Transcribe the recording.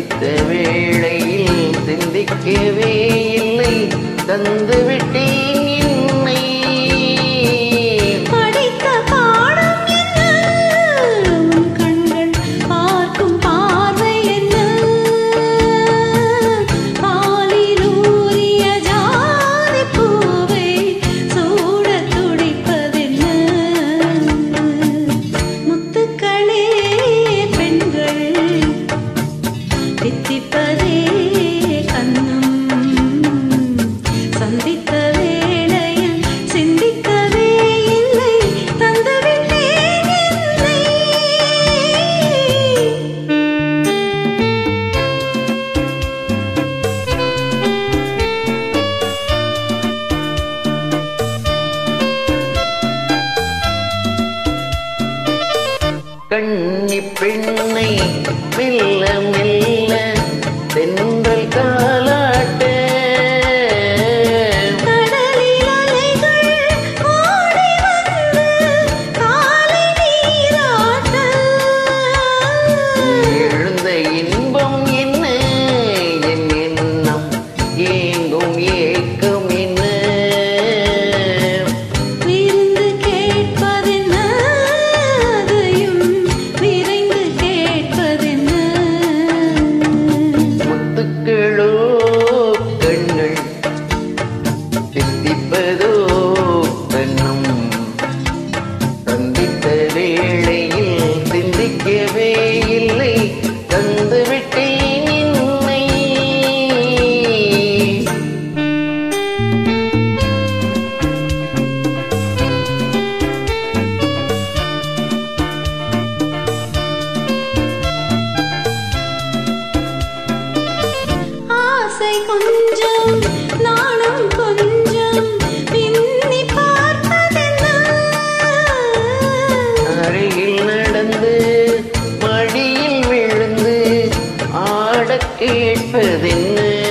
சந்தித்த வேளையில் சிந்திக்கவே இல்லை தந்து விட்டேன் என்னை படித்த பாடம் என்ன உன் கண்கள் பார்க்கும் பார்வை என்ன பாலில் ஊறிய ஜாதி பூவை சூடத் துடிப்பதென்ன முத்துக்களே பெண்கள் தித்திப்பதே கண்ணும் சந்தித்த வேளையில் சிந்திக்கவே இல்லை தந்துவிட்டேன் என்னை கண்ணி பெண்ணை மெல்ல மெல்ல தென்றல் காலாட்ட கடலில் அலைகள் ஓடி வந்து காலை நீராட்ட எழுந்த இன்பம் என்ன என் எண்ணம் ஏங்கும் ஏக்கம் என்ன விருந்து கேட்பதென்ன அதையும் விரைந்து கேட்பதென்ன முத்துக்களோ கண்கள் சித்திப்பதோ கண்ணும் சந்தித்த வேளையில் சிந்திக்கவே இல்லை தந்து விட்டேன் என்னை ஆசை கொஞ்சம் நாணம் கொஞ்சம் பின்னி பார்ப்பதென்ன அருகில் நடந்து மடியில் விழுந்து ஆடக் கேட்பதென்ன